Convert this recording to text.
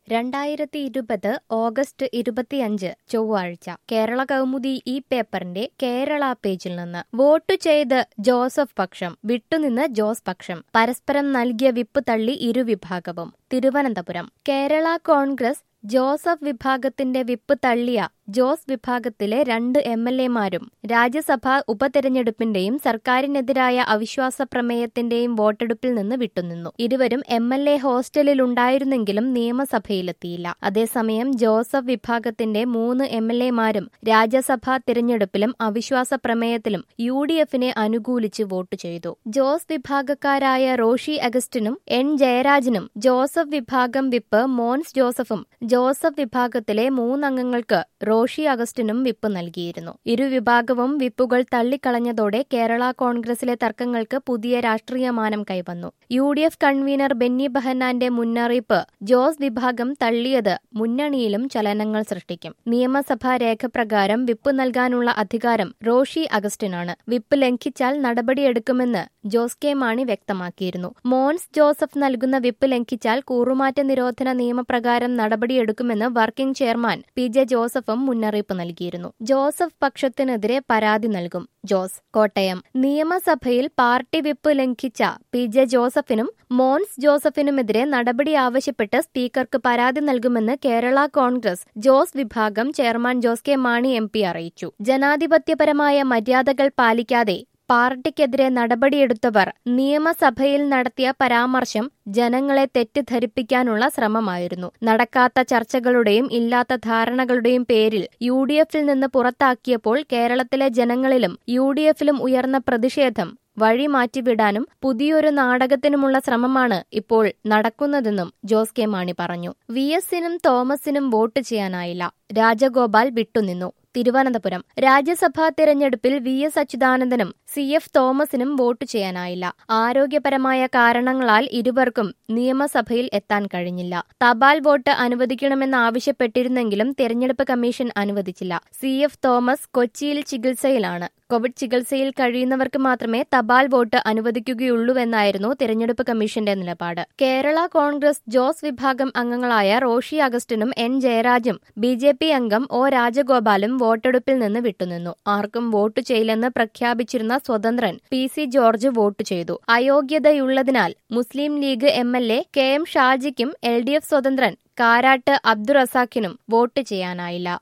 രണ്ടായിരത്തി ഇരുപത് ഓഗസ്റ്റ് ഇരുപത്തിയഞ്ച് ചൊവ്വാഴ്ച കേരള കൗമുദി ഈ പേപ്പറിന്റെ കേരള പേജിൽ നിന്ന് വോട്ട് ചെയ്ത് ജോസഫ് പക്ഷം വിട്ടുനിന്ന് ജോസ് പക്ഷം പരസ്പരം നൽകിയ വിപ്പ് തള്ളി ഇരുവിഭാഗവും തിരുവനന്തപുരം കേരള കോൺഗ്രസ് ജോസഫ് വിഭാഗത്തിന്റെ വിപ്പ് തള്ളിയ ജോസ് വിഭാഗത്തിലെ രണ്ട് എം എൽ എമാരും രാജ്യസഭാ ഉപതെരഞ്ഞെടുപ്പിന്റെയും സർക്കാരിനെതിരായ അവിശ്വാസ പ്രമേയത്തിന്റെയും വോട്ടെടുപ്പിൽ നിന്ന് വിട്ടുനിന്നു ഇരുവരും എം എൽ എ ഹോസ്റ്റലിലുണ്ടായിരുന്നെങ്കിലും നിയമസഭയിലെത്തിയില്ല അതേസമയം ജോസഫ് വിഭാഗത്തിന്റെ മൂന്ന് എം എൽ എമാരും രാജ്യസഭാ തിരഞ്ഞെടുപ്പിലും അവിശ്വാസ പ്രമേയത്തിലും യു ഡി എഫിനെ അനുകൂലിച്ച് വോട്ട് ചെയ്തു ജോസ് വിഭാഗക്കാരായ റോഷി അഗസ്റ്റിനും എൻ ജയരാജനും ജോസഫ് വിഭാഗം വിപ്പ് മോൻസ് ജോസഫും ജോസഫ് വിഭാഗത്തിലെ മൂന്നംഗങ്ങൾക്ക് റോഷി അഗസ്റ്റിനും വിപ്പ് നൽകിയിരുന്നു ഇരുവിഭാഗവും വിപ്പുകൾ തള്ളിക്കളഞ്ഞതോടെ കേരള കോൺഗ്രസിലെ തർക്കങ്ങൾക്ക് പുതിയ രാഷ്ട്രീയ മാനം കൈവന്നു U D F convener Benny ബെഹന്നാന്റെ മുന്നറിയിപ്പ് ജോസ് വിഭാഗം തള്ളിയത് മുന്നണിയിലും ചലനങ്ങൾ സൃഷ്ടിക്കും നിയമസഭാ രേഖപ്രകാരം വിപ്പ് നൽകാനുള്ള അധികാരം റോഷി അഗസ്റ്റിനാണ് വിപ്പ് ലംഘിച്ചാൽ നടപടിയെടുക്കുമെന്ന് ജോസ് കെ മാണി വ്യക്തമാക്കിയിരുന്നു മോൻസ് ജോസഫ് നൽകുന്ന വിപ്പ് ലംഘിച്ചാൽ കൂറുമാറ്റ നിരോധന നിയമപ്രകാരം നടപടിയെടുക്കുമെന്ന് വർക്കിംഗ് ചെയർമാൻ പി ജെ ജോസഫും മുന്നറിയിപ്പ് നൽകിയിരുന്നു ജോസഫ് പക്ഷത്തിനെതിരെ പരാതി നൽകും ജോസ് കോട്ടയം നിയമസഭയിൽ പാർട്ടി വിപ്പ് ലംഘിച്ച പി ജെ ജോസഫിനും മോൻസ് ജോസഫിനുമെതിരെ നടപടി ആവശ്യപ്പെട്ട് സ്പീക്കർക്ക് പരാതി നൽകുമെന്ന് കേരള കോൺഗ്രസ് ജോസ് വിഭാഗം chairman Jose K Mani M P അറിയിച്ചു ജനാധിപത്യപരമായ മര്യാദകൾ പാലിക്കാതെ പാർട്ടിക്കെതിരെ നടപടിയെടുത്തവർ നിയമസഭയിൽ നടത്തിയ പരാമർശം ജനങ്ങളെ തെറ്റിദ്ധരിപ്പിക്കാനുള്ള ശ്രമമായിരുന്നു നടക്കാത്ത ചർച്ചകളുടെയും ഇല്ലാത്ത ധാരണകളുടെയും പേരിൽ യു ഡി എഫിൽ നിന്ന് പുറത്താക്കിയപ്പോൾ കേരളത്തിലെ ജനങ്ങളിലും യു ഡി എഫിലും ഉയർന്ന പ്രതിഷേധം വഴി മാറ്റിവിടാനും പുതിയൊരു നാടകത്തിനുമുള്ള ശ്രമമാണ് ഇപ്പോൾ നടക്കുന്നതെന്നും ജോസ് കെ മാണി പറഞ്ഞു വി എസിനും തോമസിനും വോട്ട് ചെയ്യാനായില്ല രാജഗോപാൽ വിട്ടുനിന്നു തിരുവനന്തപുരം രാജ്യസഭാ തിരഞ്ഞെടുപ്പിൽ വി എസ് അച്യുതാനന്ദനും സി എഫ് തോമസിനും വോട്ട് ചെയ്യാനായില്ല ആരോഗ്യപരമായ കാരണങ്ങളാൽ ഇരുവർക്കും നിയമസഭയിൽ എത്താൻ കഴിഞ്ഞില്ല തപാൽ വോട്ട് അനുവദിക്കണമെന്നാവശ്യപ്പെട്ടിരുന്നെങ്കിലും തിരഞ്ഞെടുപ്പ് കമ്മീഷൻ അനുവദിച്ചില്ല സി എഫ് തോമസ് കൊച്ചിയിൽ ചികിത്സയിലാണ് കോവിഡ് ചികിത്സയിൽ കഴിയുന്നവർക്ക് മാത്രമേ തപാൽ വോട്ട് അനുവദിക്കുകയുള്ളൂവെന്നായിരുന്നു തിരഞ്ഞെടുപ്പ് കമ്മീഷന്റെ നിലപാട് കേരള കോൺഗ്രസ് ജോസ് വിഭാഗം അംഗങ്ങളായ റോഷി അഗസ്റ്റിനും എൻ ജയരാജും ബി ജെ പി അംഗം ഒ രാജഗോപാലും വോട്ടെടുപ്പിൽ നിന്ന് വിട്ടുനിന്നു ആർക്കും വോട്ട് ചെയ്യില്ലെന്ന് പ്രഖ്യാപിച്ചിരുന്ന സ്വതന്ത്രൻ പി സി ജോർജ് വോട്ട് ചെയ്തു അയോഗ്യതയുള്ളതിനാൽ Muslim League M L A K M ഷാജിക്കും എൽ ഡി എഫ് സ്വതന്ത്രൻ കാരാട്ട് അബ്ദുറസാഖിനും വോട്ട് ചെയ്യാനായില്ല